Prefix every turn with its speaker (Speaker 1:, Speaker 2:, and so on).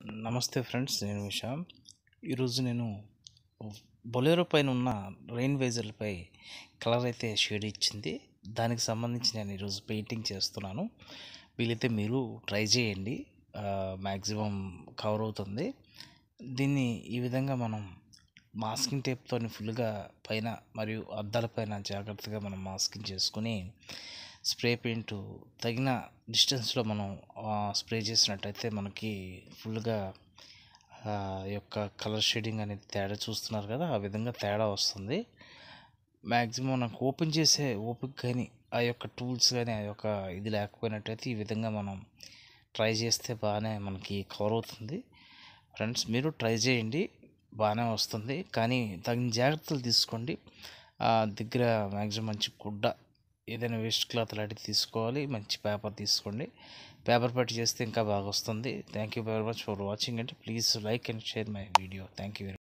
Speaker 1: నమస్తే ఫ్రెండ్స్ నేను ఉషా ఈరోజు నేను బొలేరో పైన ఉన్న రెయిన్ వేజర్లపై కలర్ అయితే షేడ్ ఇచ్చింది దానికి సంబంధించి నేను ఈరోజు పెయింటింగ్ చేస్తున్నాను వీలైతే మీరు ట్రై చేయండి మ్యాక్సిమం కవర్ అవుతుంది దీన్ని ఈ విధంగా మనం మాస్కింగ్ టేప్తో ఫుల్గా పైన మరియు అద్దాల పైన జాగ్రత్తగా మనం మాస్కింగ్ చేసుకుని స్ప్రే పెయింట్ తగిన డిస్టెన్స్లో మనం స్ప్రే చేసినట్టయితే మనకి ఫుల్గా యొక్క కలర్ షేడింగ్ అనేది తేడా చూస్తున్నారు కదా ఆ విధంగా తేడా వస్తుంది మ్యాక్సిమం నాకు ఓపెన్ చేసే ఓపిక కానీ ఆ యొక్క టూల్స్ కానీ ఆ యొక్క ఇది లేకపోయినట్టయితే ఈ విధంగా మనం ట్రై చేస్తే బాగానే మనకి కవర్ అవుతుంది ఫ్రెండ్స్ మీరు ట్రై చేయండి బాగానే వస్తుంది కానీ తగిన జాగ్రత్తలు తీసుకోండి దగ్గర మ్యాక్సిమం మంచి గుడ్డ ఏదైనా వేస్ట్ క్లాత్ లాంటివి తీసుకోవాలి మంచి పేపర్ తీసుకోండి పేపర్ పెట్టి చేస్తే ఇంకా బాగా వస్తుంది thank you very much for watching and please like and share my video thank you